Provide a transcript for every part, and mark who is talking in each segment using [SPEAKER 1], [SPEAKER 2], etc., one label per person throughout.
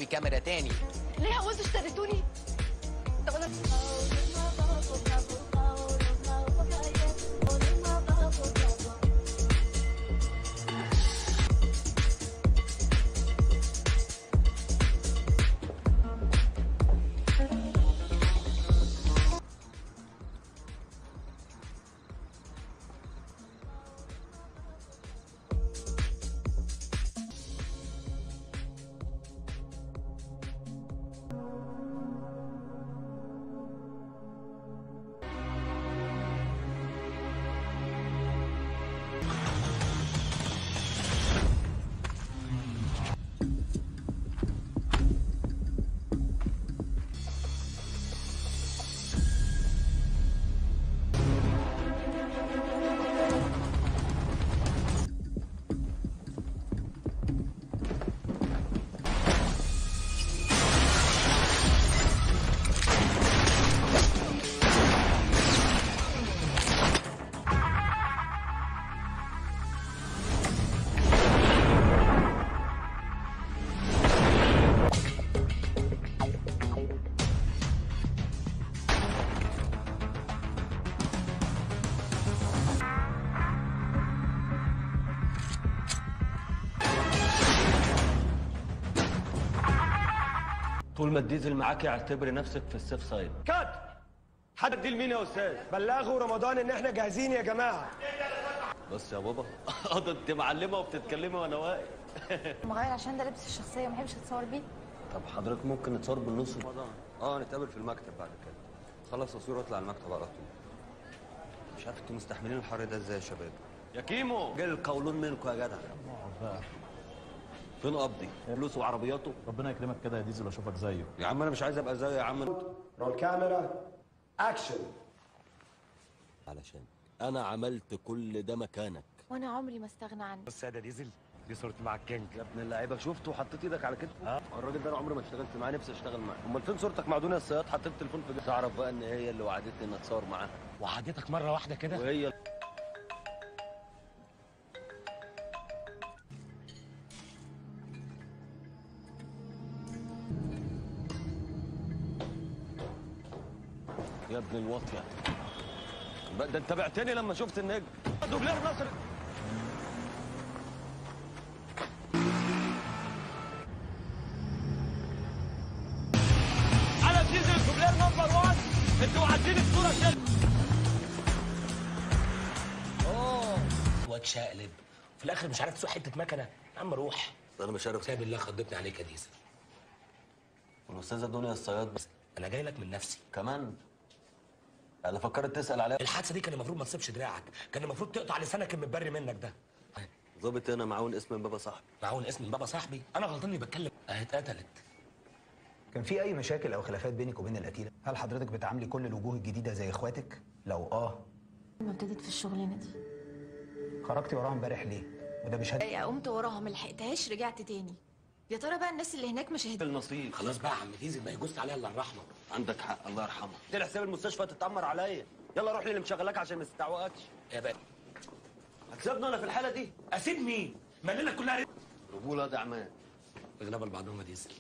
[SPEAKER 1] كاميرا تاني
[SPEAKER 2] ليه عاوزوا اشتريتوني طب انا
[SPEAKER 3] طول ما الديزل معاك اعتبري نفسك في السيف سايد
[SPEAKER 4] كات حد دي لمين يا استاذ بلغوا رمضان ان احنا جاهزين يا جماعه
[SPEAKER 3] بص يا بابا اه ده انت معلمه وبتتكلمي وانا واقف
[SPEAKER 2] مغير عشان ده لبس الشخصيه ما بحبش اتصور بيه
[SPEAKER 3] طب حضرتك ممكن نتصور بالنص
[SPEAKER 5] اه نتقابل في المكتب بعد كده خلص تصوير واطلع المكتب على طول مش عارف انتوا مستحملين الحر ده ازاي يا شباب
[SPEAKER 3] يا كيمو جاي القولون منكم يا جدع فين قبضي فلوسه وعربياته
[SPEAKER 6] ربنا يكرمك كده يا ديزل واشوفك زيه
[SPEAKER 5] يا عم انا مش عايز ابقى زيه يا عم
[SPEAKER 4] رول كاميرا اكشن
[SPEAKER 3] علشان انا عملت كل ده مكانك
[SPEAKER 2] وانا عمري ما استغنى عنك
[SPEAKER 4] بص يا ده ديزل دي صورتي مع الكينج
[SPEAKER 3] يا ابن اللعيبه شفته وحطيت ايدك على كتفه الراجل ده انا عمري ما اشتغلت معاه نفسي اشتغل معاه امال فين صورتك مع دنيا الصياد حطيت التليفون في جيبي تعرف بقى ان هي اللي وعدتني ان اتصور معاها
[SPEAKER 4] وعدتك مره واحده كده
[SPEAKER 3] وهي يا ابن الواطية بقى ده انت بعتني لما شفت النجم دوبلير نصر على ديزل دوبلير نمبر 1 انتوا عايزين الصورة كده
[SPEAKER 7] واتشقلب في الاخر مش عارف تسوق حته مكنه يا عم روح
[SPEAKER 3] انا مش عارف
[SPEAKER 7] ساب الله خضتني عليك يا ديزل
[SPEAKER 3] الاستاذه دنيا الصياد بس
[SPEAKER 7] انا جاي لك من نفسي
[SPEAKER 3] كمان انا فكرت تسال عليها
[SPEAKER 7] الحادثه دي كان المفروض ما تسيبش دراعك كان المفروض تقطع لسانك المتبري منك ده
[SPEAKER 3] ظابط هنا معاون اسم من بابا صاحبي
[SPEAKER 7] معاون اسم بابا صاحبي انا غلطان اني بتكلم اهي اتقتلت
[SPEAKER 8] كان في أي مشاكل أو خلافات بينك وبين القتيلة؟ هل حضرتك بتعاملي كل الوجوه الجديدة زي إخواتك؟ لو آه
[SPEAKER 2] ما ابتديت في الشغلانه دي
[SPEAKER 8] خرجتي وراها امبارح ليه؟ وده بشهادة
[SPEAKER 2] قمت وراها ما لحقتهاش رجعت تاني يا ترى بقى الناس اللي هناك مشاهدين
[SPEAKER 3] النصيب
[SPEAKER 7] خلاص بقى يا عم ديزل ما يجوز عليها الا الرحمه
[SPEAKER 3] عندك حق الله يرحمها طلع حساب المستشفى تتأمر عليا يلا روح للي مشغلاك عشان ما تستعوقكش
[SPEAKER 7] يا بقى
[SPEAKER 3] هتسيبني انا في الحاله دي
[SPEAKER 7] اسيب مين؟ ما الليله كلها
[SPEAKER 3] رجوله ده عماد
[SPEAKER 7] اغلبها لبعضهم يا ديزل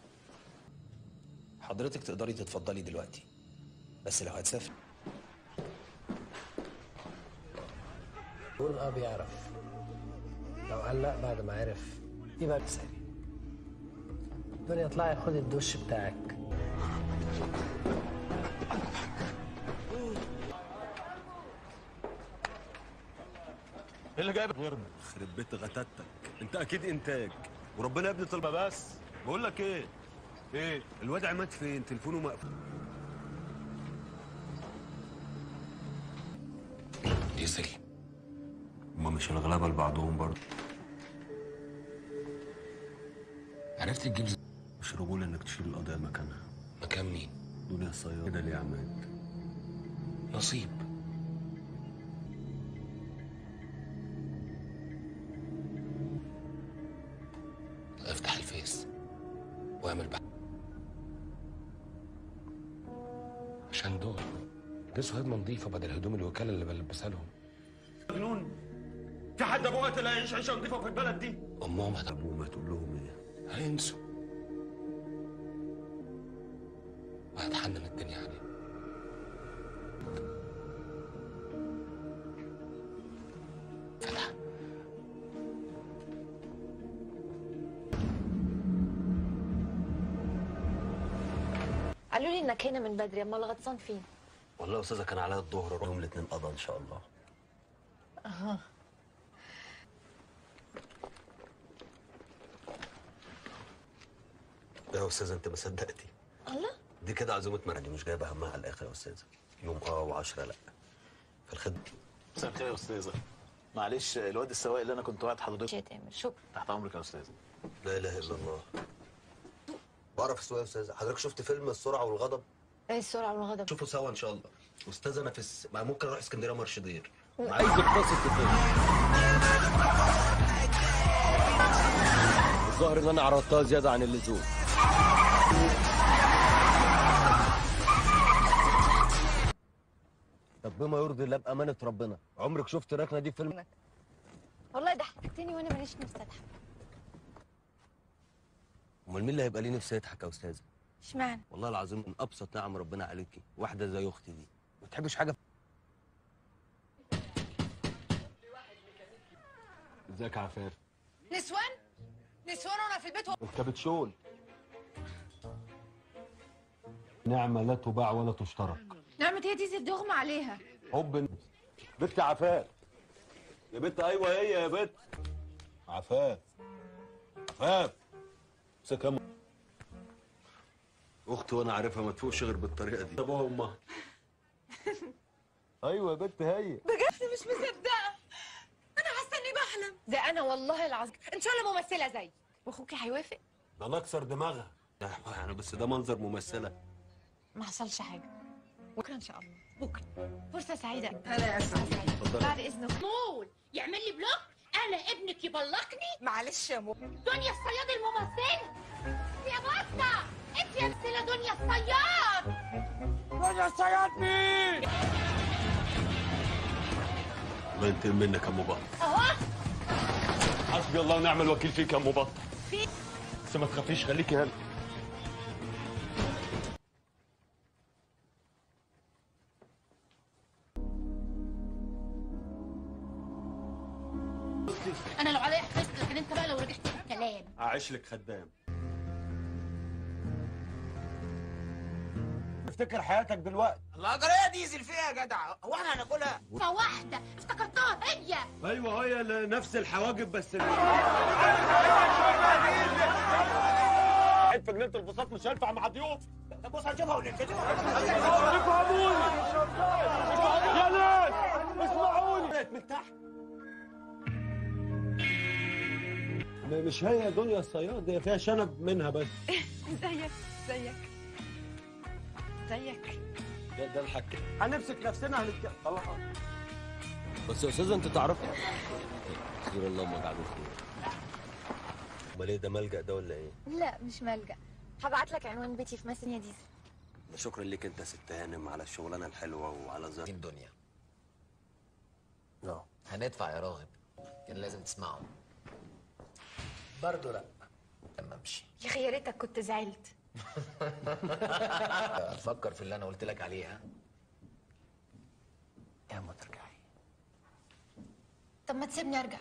[SPEAKER 8] حضرتك تقدري تتفضلي دلوقتي بس لو هتسافري
[SPEAKER 9] قول اه بيعرف لو قال لا بعد ما عرف يبقى بيسأل دنيا اطلعي خدي الدش بتاعك
[SPEAKER 3] ايه اللي جايبك غيرنا يخرب بيت غتاتك انت اكيد انتاج وربنا يا ابني طلبه بس بقول لك ايه ايه
[SPEAKER 5] الواد عماد فين تليفونه مقفول
[SPEAKER 7] ديزل
[SPEAKER 5] هما مش الغلابه لبعضهم برضه
[SPEAKER 7] عرفت تجيب ز-
[SPEAKER 3] مش رجوله انك تشيل القضيه مكانها
[SPEAKER 7] مكان مين؟
[SPEAKER 3] دنيا الصياد كده ليه يا عماد
[SPEAKER 7] نصيب افتح الفيس واعمل بحث عشان دول لبسوا هدمه نظيفه بدل هدوم الوكاله اللي بلبسها لهم
[SPEAKER 3] مجنون في حد ابوه قتل هيعيش عيشه نظيفه في البلد دي
[SPEAKER 7] امهم هت-
[SPEAKER 3] ابوه ما تقول لهم ايه
[SPEAKER 7] هينسوا هتحنن الدنيا عليه فتح
[SPEAKER 2] قالوا لي انك هنا من بدري امال غطسان فين
[SPEAKER 3] والله يا استاذه كان عليا الظهر يوم الاثنين قضى ان شاء الله اها يا استاذه انت ما صدقتي
[SPEAKER 2] الله
[SPEAKER 3] دي كده عزومه مرعي مش جايبه همها على الاخر يا استاذه يوم اه و10 لا فالخدمه
[SPEAKER 6] مساء الخير يا استاذه معلش الواد السواق اللي انا كنت واعد حضرتك
[SPEAKER 2] يا تامر شكرا
[SPEAKER 6] تحت امرك يا استاذه
[SPEAKER 3] لا اله الا الله بعرف السواق يا استاذه حضرتك شفت فيلم السرعه والغضب
[SPEAKER 2] ايه السرعه والغضب
[SPEAKER 3] شوفوا سوا ان شاء الله استاذ انا في الس... ما ممكن اروح اسكندريه مرشدير
[SPEAKER 4] عايزك تثق فيا الظاهر ان انا عرضتها زياده عن اللزوم طب بما يرضي الله بامانه ربنا عمرك شفت الركنه دي في فيلم
[SPEAKER 2] والله ضحكتني وانا ماليش نفسي اضحك
[SPEAKER 3] امال مين اللي هيبقى ليه نفسه يضحك يا استاذه
[SPEAKER 2] اشمعنى
[SPEAKER 3] والله العظيم من ابسط نعم ربنا عليكي واحده زي اختي دي ما تحبش حاجه
[SPEAKER 4] ازيك يا عفاف
[SPEAKER 1] نسوان نسوان وانا في البيت و...
[SPEAKER 4] انت بتشول نعمه لا تباع ولا تشترك
[SPEAKER 1] نعمة هي دي الدغمة عليها
[SPEAKER 4] حب بنت عفاف يا بنت ايوه هي يا بنت عفاف عفاف امسك يا
[SPEAKER 3] اختي وانا عارفها ما تفوقش غير بالطريقه دي ابوها وامها
[SPEAKER 4] ايوه يا بنت هي
[SPEAKER 1] بجد مش مصدقة انا حاسة اني بحلم ده انا والله العظيم ان شاء الله ممثلة زي
[SPEAKER 2] واخوكي هيوافق
[SPEAKER 3] انا اكسر دماغها يعني بس ده منظر ممثله
[SPEAKER 2] ما حصلش حاجه بكره ان شاء الله بكره فرصه سعيده
[SPEAKER 1] هلا يا سعيد
[SPEAKER 2] بعد اذنك
[SPEAKER 1] مول يعمل لي بلوك انا ابنك يبلقني معلش يا مو دنيا الصياد الممثلة يا بطة انت يا ممثلة دنيا الصياد دنيا الصياد مين
[SPEAKER 3] الله ينتقم منك يا ام بطل
[SPEAKER 1] اهو
[SPEAKER 4] حسبي الله ونعم الوكيل فيك يا ام بطل بس ما تخافيش خليكي هنا
[SPEAKER 1] انا لو عليا حفظت لكن انت بقى لو رجعت في الكلام
[SPEAKER 4] هعيش لك خدام افتكر حياتك دلوقتي
[SPEAKER 10] القرية ديزل فيها يا جدع هو احنا هناكلها
[SPEAKER 1] فواحدة افتكرتها هي
[SPEAKER 4] ايوه هي اللي نفس الحواجب بس عيب في جنينه البساط مش هينفع مع ضيوف
[SPEAKER 10] طب بص هنشوفها ونكتبها
[SPEAKER 4] افهموني يا ناس اسمعوني من تحت م- مش هي دنيا الصياد هي فيها شنب منها بس
[SPEAKER 2] زيك زيك زيك
[SPEAKER 4] ده ده الحكي هنمسك نفسنا هنتكلم خلاص بس يا استاذ انت تعرفي خير اللهم اجعله خير
[SPEAKER 3] امال ايه ده ملجأ ده ولا ايه؟
[SPEAKER 2] لا مش ملجا هبعت لك عنوان بيتي في ماسن يا ديزل
[SPEAKER 3] شكرا ليك انت يا ست هانم على الشغلانه الحلوه وعلى زي
[SPEAKER 10] الدنيا
[SPEAKER 3] اه
[SPEAKER 10] هندفع يا راغب كان لازم تسمعه برضه لا لما امشي
[SPEAKER 2] يا اخي يا ريتك كنت زعلت
[SPEAKER 10] فكر في اللي انا قلت لك عليه ها يا ما ترجعي
[SPEAKER 2] طب ما تسيبني ارجع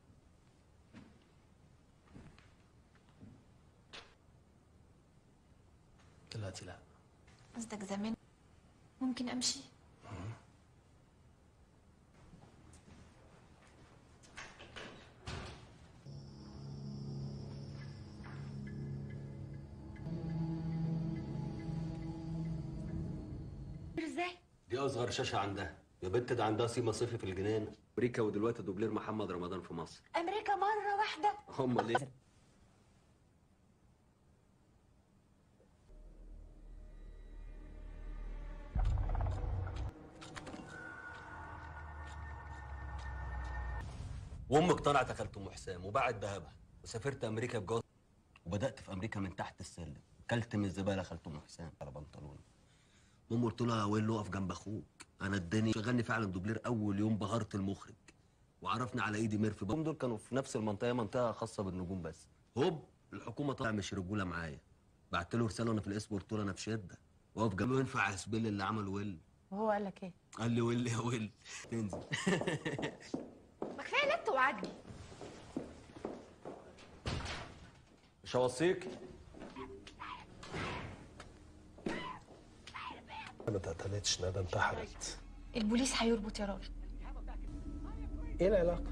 [SPEAKER 10] دلوقتي لا
[SPEAKER 2] قصدك زمان ممكن امشي
[SPEAKER 1] ازاي
[SPEAKER 3] دي اصغر شاشه عندها يا بنت ده عندها سيما صيفي في الجنينه امريكا ودلوقتي دوبلير محمد رمضان في مصر
[SPEAKER 2] امريكا مره واحده
[SPEAKER 3] هم ليه وامك طلعت اكلت ام حسام وباعت ذهبها وسافرت امريكا بجوز وبدات في امريكا من تحت السلم كلت من الزباله خالت ام حسام على بنطلوني ماما قلت لها وين اقف جنب اخوك انا الدنيا شغلني فعلا دوبلير اول يوم بهرت المخرج وعرفنا على ايدي ميرفي هم دول كانوا في نفس المنطقه منطقه خاصه بالنجوم بس هوب الحكومه طلع مش رجوله معايا بعت له رساله وانا في الاسم قلت له انا في شده واقف جنبه ينفع اسبيل اللي عمل ويل
[SPEAKER 2] وهو قال لك ايه
[SPEAKER 3] قال لي ويل يا ويل تنزل
[SPEAKER 1] ما كفايه نت وعدني
[SPEAKER 4] مش هوصيك
[SPEAKER 9] ما تقتلتش ندى انتحرت
[SPEAKER 2] البوليس هيربط يا راجل
[SPEAKER 9] ايه العلاقة؟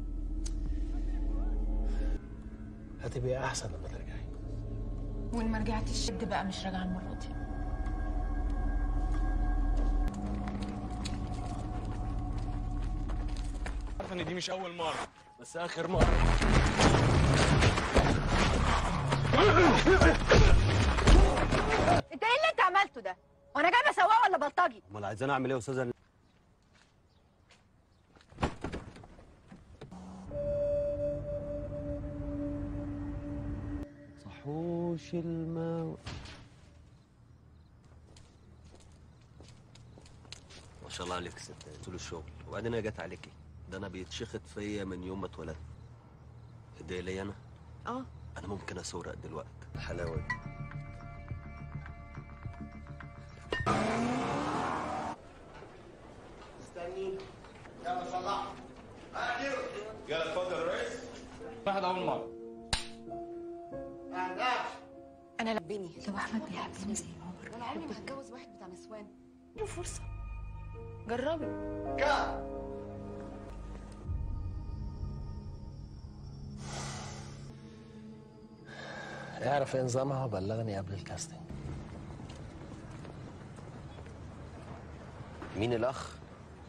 [SPEAKER 9] هتبقي أحسن لما ترجعي
[SPEAKER 2] وان ما رجعتش شد بقى مش راجعه المره دي
[SPEAKER 11] عارف ان دي مش اول مره
[SPEAKER 7] بس اخر مره
[SPEAKER 1] انت ايه اللي انت عملته ده وانا جايبه سواق ولا بلطجي
[SPEAKER 5] امال عايزين اعمل ايه يا استاذه صحوش الماء
[SPEAKER 3] ما شاء الله عليك يا ست طول الشغل وبعدين انا جت عليكي ده انا بيتشخط فيا من يوم ما اتولدت هديه ليا انا
[SPEAKER 2] اه
[SPEAKER 3] انا ممكن اسورق دلوقتي الحلاوه دي
[SPEAKER 11] استني يلا صلح يلا اتفضل يا ريس واحد اول مره
[SPEAKER 2] انا لبني لو احمد بيحبني زي ما هو
[SPEAKER 1] انا عمري ما هتجوز واحد بتاع نسوان
[SPEAKER 2] له فرصه جربي
[SPEAKER 9] اعرف ايه نظامها وبلغني قبل الكاستنج
[SPEAKER 3] مين الاخ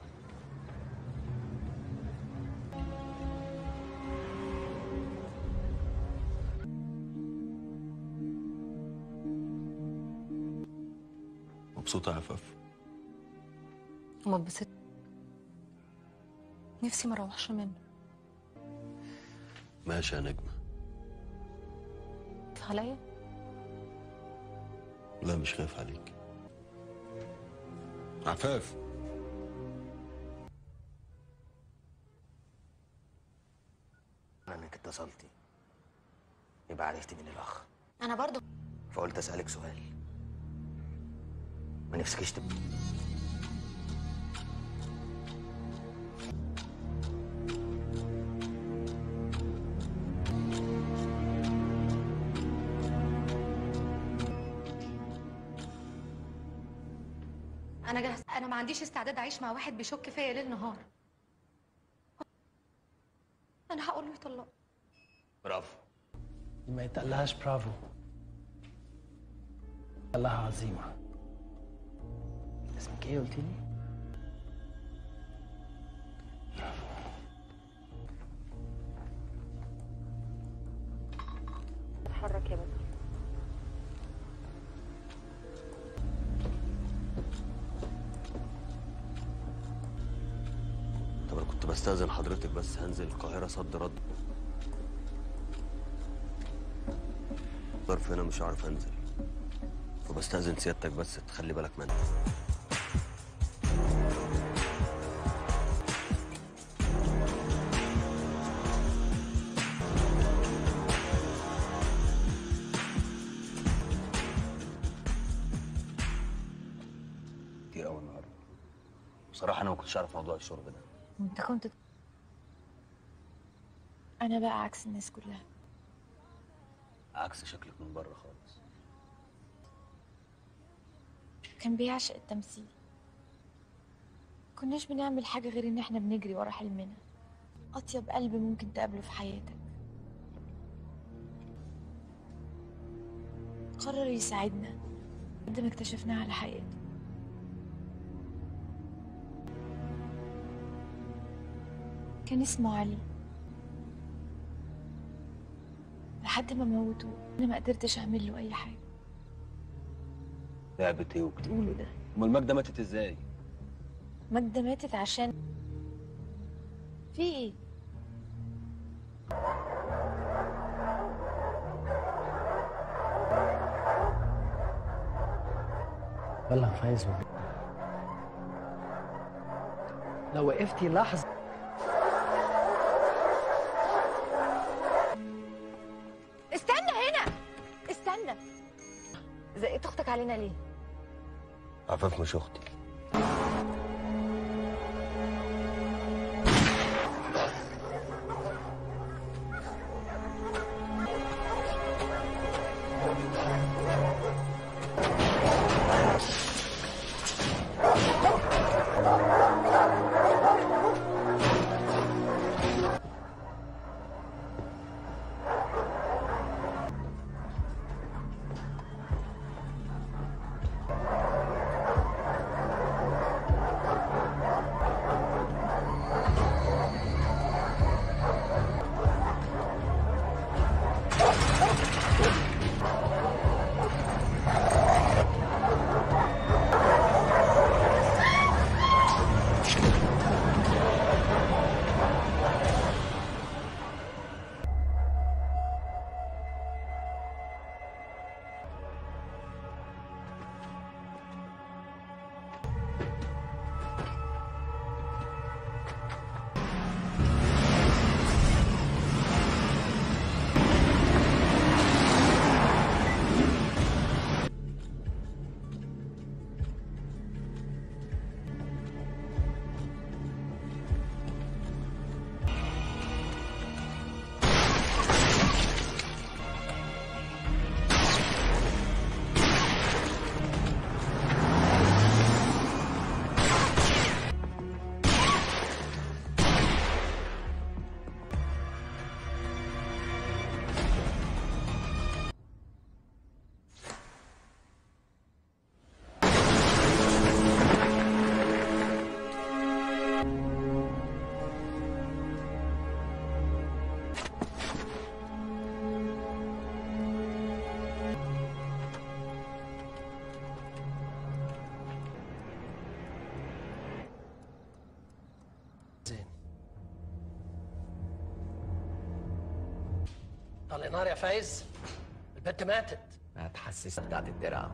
[SPEAKER 3] مبسوطه يا عفاف
[SPEAKER 2] وما اتبسطت نفسي ما اروحش منه
[SPEAKER 3] ماشي يا نجمه
[SPEAKER 2] خايف عليا
[SPEAKER 3] لا مش خايف عليك عفاف
[SPEAKER 10] انك اتصلتي يبقى عرفت مين الاخ
[SPEAKER 1] انا برضو
[SPEAKER 10] فقلت اسالك سؤال ما نفسكيش تبقى
[SPEAKER 1] انا جاهزه انا ما عنديش استعداد اعيش مع واحد بيشك فيا ليل نهار انا هقول له يطلق
[SPEAKER 3] برافو
[SPEAKER 9] دي ما يتقلهاش برافو الله عظيمة اسمك ايه قلت لي؟
[SPEAKER 1] اتحرك يا بنت
[SPEAKER 3] طب انا كنت بستاذن حضرتك بس هنزل القاهره صد رد ظرف هنا مش هعرف انزل فبستاذن سيادتك بس تخلي بالك مني كتير قوي النهارده بصراحه انا ما كنتش اعرف موضوع الشرب ده
[SPEAKER 2] وانت كنت انا بقى عكس الناس كلها
[SPEAKER 3] عكس شكلك من بره خالص
[SPEAKER 2] كان بيعشق التمثيل كناش بنعمل حاجة غير ان احنا بنجري ورا حلمنا اطيب قلب ممكن تقابله في حياتك قرر يساعدنا قد ما اكتشفناه على حقيقته كان اسمه علي لحد ما موته انا ما قدرتش اعمل له اي حاجه
[SPEAKER 3] لعبة ايه وبتاع
[SPEAKER 2] تقوله ده
[SPEAKER 3] امال ماجدة ماتت ازاي؟
[SPEAKER 2] ماجدة ماتت عشان في ايه
[SPEAKER 9] بلغ فايز بيه. لو وقفتي لحظة
[SPEAKER 2] استنى هنا استنى زقيت اختك علينا ليه
[SPEAKER 7] عفاف مش اختي
[SPEAKER 9] زين طلع نار يا فايز البنت ماتت
[SPEAKER 10] ما اتحسست بتاعت الدرع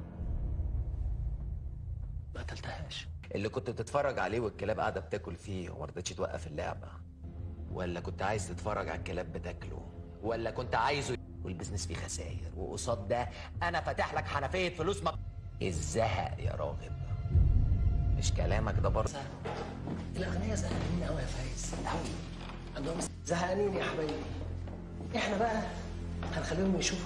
[SPEAKER 9] ما قتلتهاش
[SPEAKER 10] اللي كنت بتتفرج عليه والكلاب قاعده بتاكل فيه وما رضتش توقف اللعبه ولا كنت عايز تتفرج على الكلاب بتاكله ولا كنت عايزه والبزنس فيه خساير وقصاد ده انا فاتح لك حنفيه فلوس ما الزهق يا راغب مش كلامك ده برضه
[SPEAKER 9] الاغنياء زهقانين قوي يا فايز قوي عندهم زهقانين يا حبايبي احنا بقى هنخليهم يشوفوا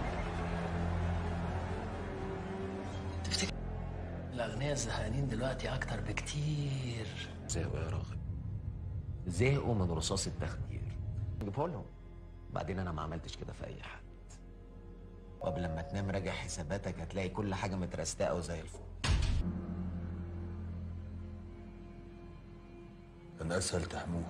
[SPEAKER 9] تفتكر الاغنياء الزهقانين دلوقتي اكتر بكتير
[SPEAKER 10] زهقوا يا راغب زهقوا من رصاص التخدير جيبه لهم بعدين انا ما عملتش كده في اي حد وقبل لما تنام راجع حساباتك هتلاقي كل حاجه مترستقه وزي الفل
[SPEAKER 3] كان اسهل تحموه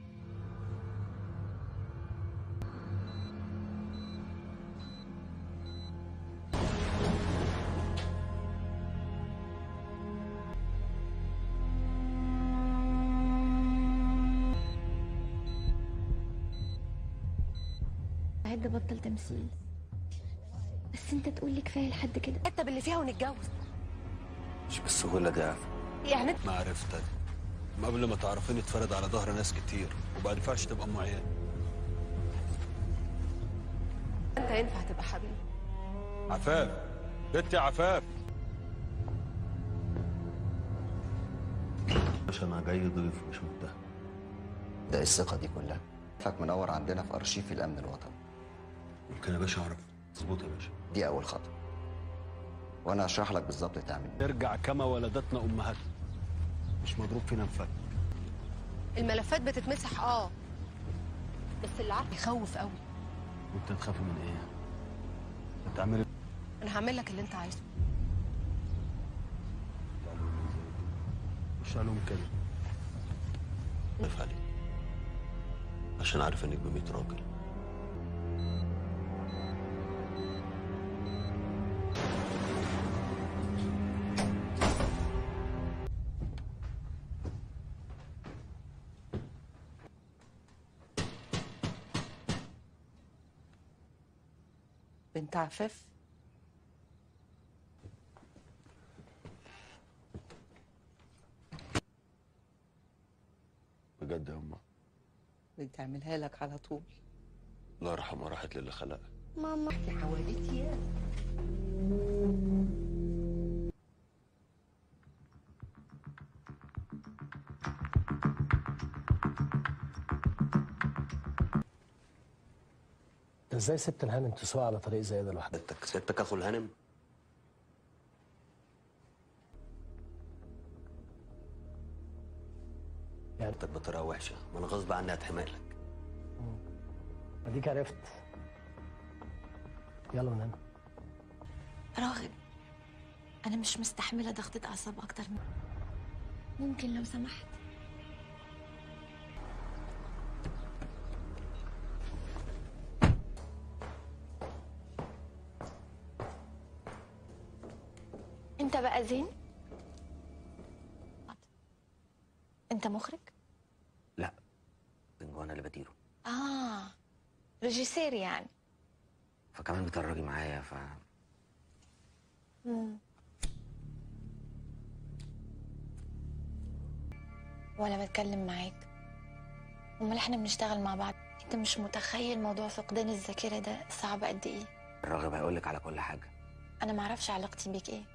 [SPEAKER 2] عد بطل تمثيل بس انت تقول لي كفايه لحد كده
[SPEAKER 1] الكتب اللي فيها ونتجوز
[SPEAKER 3] مش بالسهوله دي عارف
[SPEAKER 1] يعني
[SPEAKER 3] معرفتك ما قبل ما تعرفيني اتفرد على ظهر ناس كتير وما ينفعش تبقى ام عيال
[SPEAKER 1] انت ينفع تبقى حبيبي
[SPEAKER 3] عفاف بنتي عفاف باشا انا جاي ضيف مش متهم
[SPEAKER 10] ده إيه الثقه دي كلها فك منور عندنا في ارشيف الامن الوطني
[SPEAKER 3] ممكن يا باشا اعرف مظبوط يا باشا
[SPEAKER 10] دي اول خطوه وانا هشرح لك بالظبط تعمل إيه.
[SPEAKER 3] ترجع كما ولدتنا امهاتنا مش مضروب فينا مفك
[SPEAKER 1] الملفات بتتمسح اه بس اللي عارف يخوف قوي
[SPEAKER 3] وانت تخافي من ايه؟ بتعملي
[SPEAKER 1] انا هعمل لك اللي انت عايزه
[SPEAKER 3] مش علوم كده خايف عليك عشان عارف انك ب راجل
[SPEAKER 1] بنت عفاف
[SPEAKER 3] بجد يا امه
[SPEAKER 1] بتعملها لك على طول
[SPEAKER 3] الله يرحمها راحت للي خلقها
[SPEAKER 1] ماما احكي حواديت يا
[SPEAKER 9] ازاي سبت الهانم تسوق على طريق زي ده لوحدها
[SPEAKER 3] سيادتك سيادتك اخو الهانم
[SPEAKER 9] يعني
[SPEAKER 3] سيادتك بطريقه وحشه ما انا غصب عني هتحمق لك
[SPEAKER 9] اديك عرفت يلا ونام
[SPEAKER 2] راغب انا مش مستحمله ضغطة اعصاب اكتر من ممكن لو سمحت انت بقى زين انت مخرج
[SPEAKER 3] لا انا اللي بديره
[SPEAKER 2] اه ريجيسير يعني
[SPEAKER 3] فكمان بتدرجي معايا ف
[SPEAKER 2] مم. ولا بتكلم معاك امال احنا بنشتغل مع بعض انت مش متخيل موضوع فقدان الذاكره ده صعب قد ايه
[SPEAKER 3] الراغب هيقول لك على كل حاجه
[SPEAKER 2] انا معرفش علاقتي بيك ايه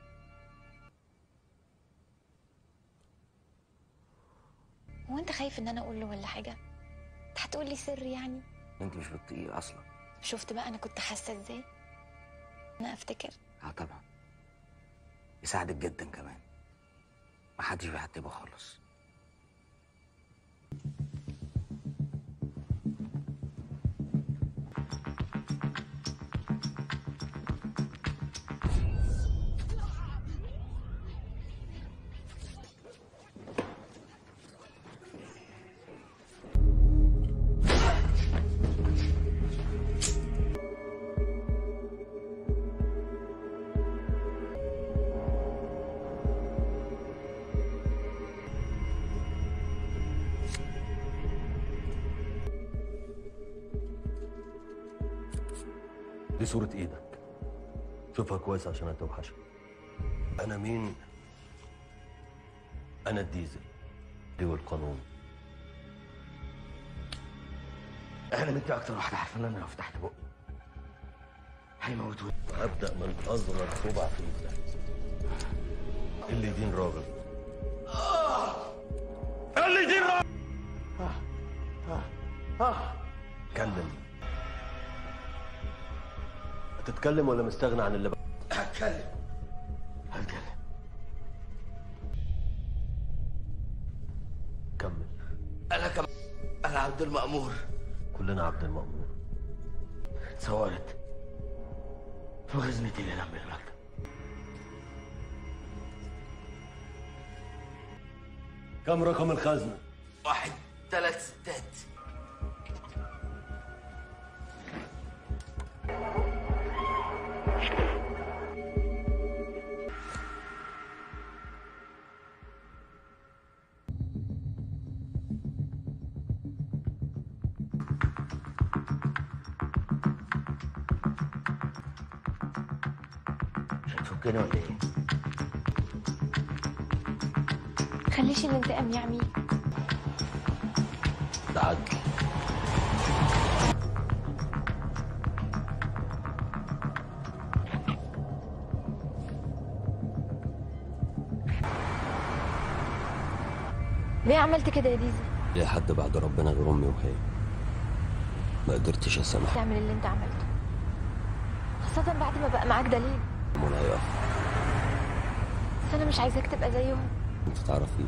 [SPEAKER 2] هو انت خايف ان انا اقول له ولا حاجه انت هتقول لي سر يعني
[SPEAKER 3] انت مش بتطيقي اصلا
[SPEAKER 2] شفت بقى انا كنت حاسه ازاي انا افتكر
[SPEAKER 3] اه طبعا يساعدك جدا كمان محدش بيعتبه خالص
[SPEAKER 4] دي صورة ايدك شوفها كويس عشان هتوحشك انا مين انا الديزل دي والقانون
[SPEAKER 3] انا انت اكتر واحده عارفه ان انا لو فتحت بقي هيموتوني
[SPEAKER 4] هبدأ من أصغر صبع في إيدك اللي دين راجل اللي دين راجل اتكلم هتتكلم ولا مستغني عن اللي بقى
[SPEAKER 3] هتكلم هتكلم
[SPEAKER 4] كمل
[SPEAKER 3] انا كم انا عبد المأمور
[SPEAKER 4] كلنا عبد المأمور
[SPEAKER 3] اتصورت في خزنتي اللي جنب المكتب
[SPEAKER 4] كم رقم الخزنة؟
[SPEAKER 3] واحد ثلاث ستات مش هتفكني ولا ايه؟
[SPEAKER 2] خليش الانتقام يعمي
[SPEAKER 4] ده عدل
[SPEAKER 2] ليه عملت كده يا ديزل
[SPEAKER 4] ليه حد بعد ربنا غير أمي وهي ما قدرتش أسامحها
[SPEAKER 2] تعمل اللي انت عملته خاصة بعد ما بقى معاك دليل
[SPEAKER 4] منى يقف
[SPEAKER 2] بس انا مش عايزاك تبقى زيهم
[SPEAKER 4] أنت تعرفيه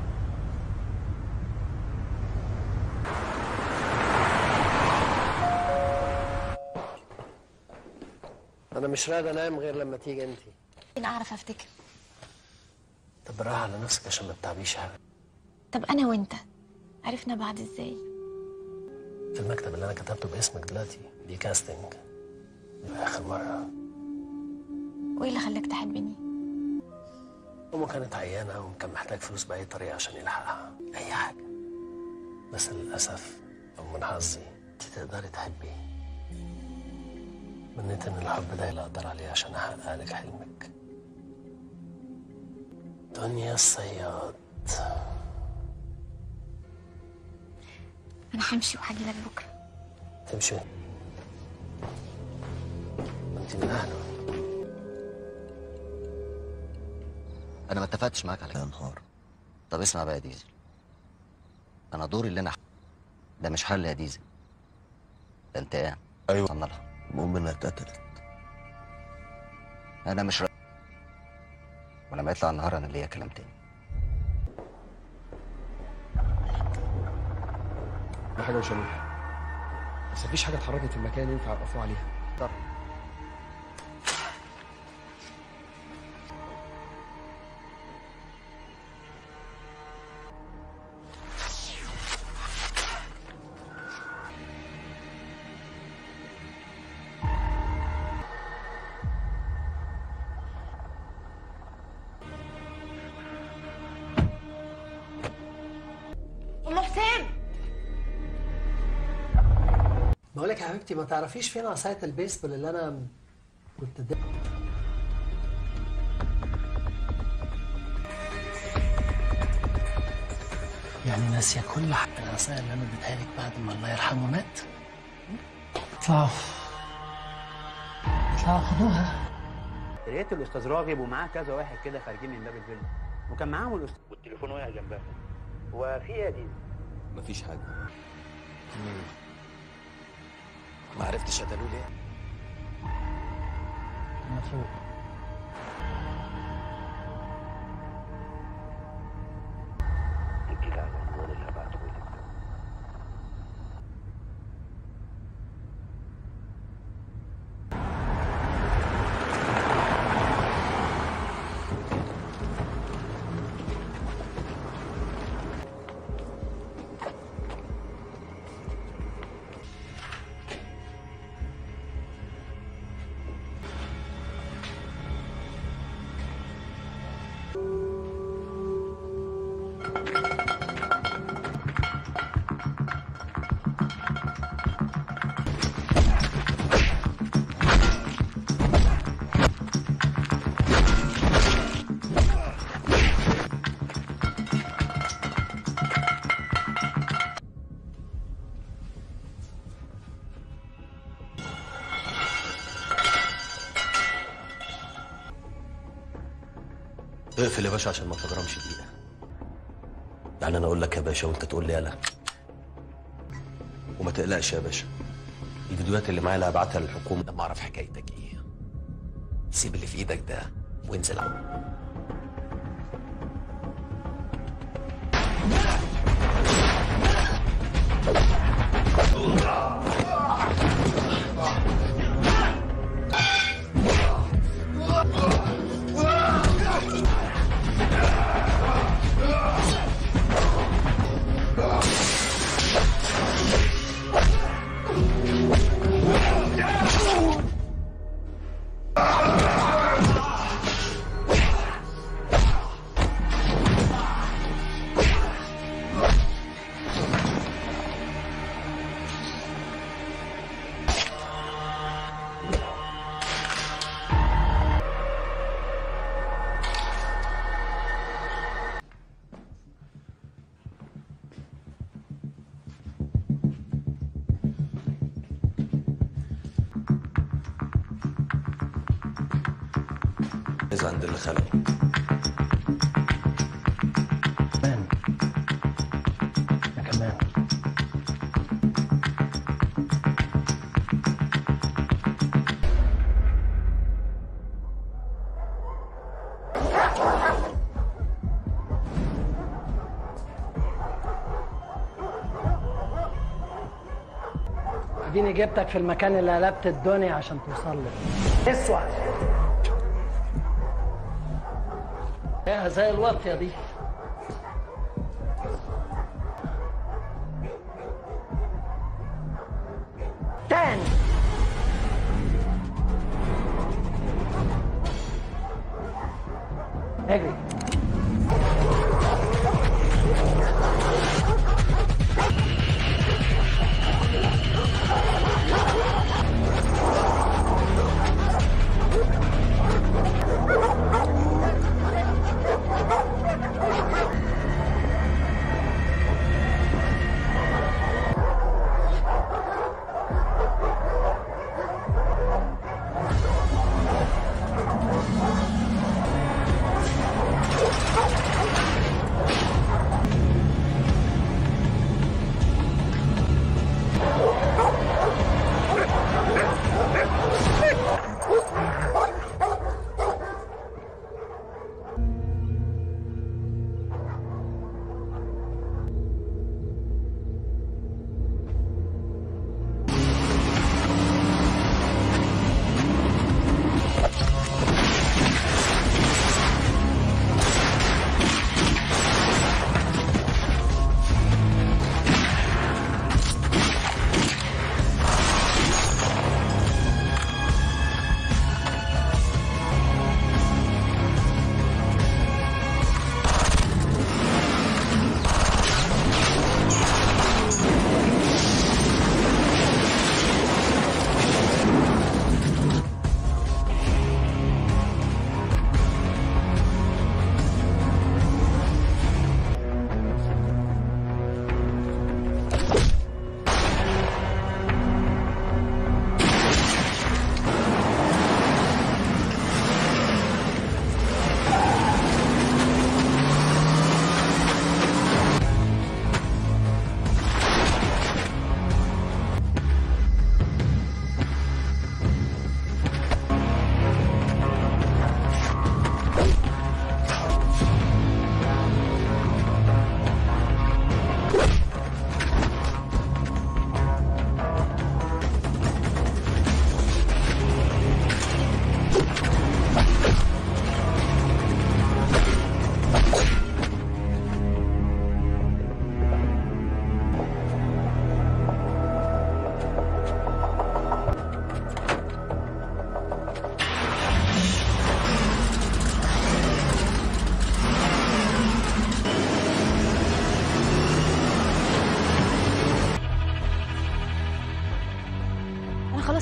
[SPEAKER 9] انا مش راضي انام غير لما تيجي انت
[SPEAKER 2] انا اعرف افتكر
[SPEAKER 9] طب بالراحه على نفسك عشان ما تتعبيش حاجه
[SPEAKER 2] طب انا وانت عرفنا بعض ازاي
[SPEAKER 9] في المكتب اللي انا كتبته باسمك دلوقتي دي كاستنج يبقى اخر مره
[SPEAKER 2] وايه اللي خلاك تحبني
[SPEAKER 9] امه كانت عيانه وكان محتاج فلوس باي طريقه عشان يلحقها اي حاجه بس للاسف او من حظي انت تقدري تحبي منيت ان الحب ده اللي اقدر عليه عشان احقق لك حلمك دنيا الصياد
[SPEAKER 2] انا همشي وهاجي لك بكره
[SPEAKER 9] تمشي انت من اهله
[SPEAKER 3] انا ما اتفقتش معاك على كده
[SPEAKER 4] يا نهار
[SPEAKER 3] طب اسمع بقى يا ديزل انا دوري اللي انا ده مش حل يا ديزل ده انتقام
[SPEAKER 4] أيوة.
[SPEAKER 3] وصلنا لها المهم انها اتقتلت انا مش ر... ولما يطلع النهار انا ليا كلام تاني
[SPEAKER 7] دي حاجه مش هنقولها بس مفيش حاجه اتحركت في المكان ينفع يقفوا عليها
[SPEAKER 8] طب
[SPEAKER 1] ام حسين
[SPEAKER 9] بقول لك يا حبيبتي ما تعرفيش فين عصايه البيسبول اللي انا كنت اديها يعني ناسيه كل حاجه العصايه اللي انا اديتها لك بعد ما الله يرحمه مات اطلعوا اطلعوا خدوها
[SPEAKER 8] لقيت الاستاذ راغب ومعاه كذا واحد كده خارجين من باب الفيلا وكان معاهم الاستاذ والتليفون واقع جنبها وفي ايه يا دين
[SPEAKER 5] مفيش حاجه
[SPEAKER 10] ما عرفتش قتلوه ليه
[SPEAKER 9] مفروض
[SPEAKER 10] تجي لي على العنوان اللي هبعته لك ده
[SPEAKER 9] اقفل يا باشا عشان ما تجرمش دقيقه يعني انا اقول لك يا باشا وانت تقول لي يلا وما تقلقش يا باشا الفيديوهات اللي معايا اللي هبعتها للحكومه
[SPEAKER 10] لما اعرف حكايتك ايه سيب اللي في ايدك ده وانزل على
[SPEAKER 9] اذا عند اللي خلقه
[SPEAKER 12] كمان يا كمان اديني جبتك في المكان اللي قلبت الدنيا عشان توصل له اسود ايه زي الواطيه دي تاني اجري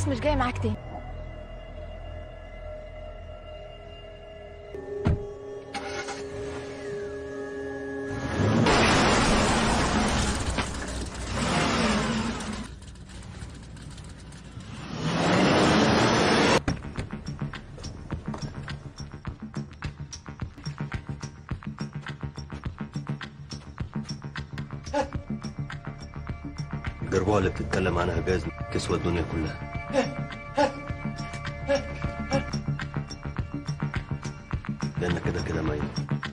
[SPEAKER 2] خلاص مش جاي معاك تاني
[SPEAKER 3] الجربوع اللي بتتكلم عنها جاز تسوى الدنيا كلها لأن كده كده ميت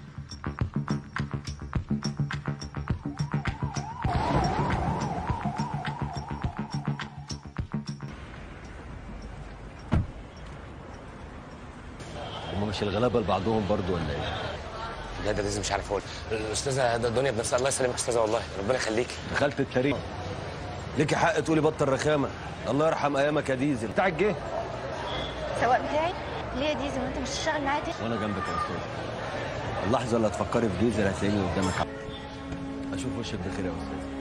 [SPEAKER 4] هم مش الغلابه لبعضهم برضو ولا ايه؟
[SPEAKER 9] لا ده لازم مش عارف اقول الاستاذه ده الدنيا بنفسها الله يسلمك استاذه والله ربنا يخليك
[SPEAKER 4] دخلت التاريخ ليكي حق تقولي بطل رخامه الله يرحم ايامك يا ديزل بتاعك جه
[SPEAKER 2] السواق بتاعي ليه يا ديزل وانت مش هتشتغل معايا تاني
[SPEAKER 4] وانا جنبك يا استاذ اللحظه اللي هتفكري في ديزل هتلاقيني قدامك اشوف وشك بخير يا استاذ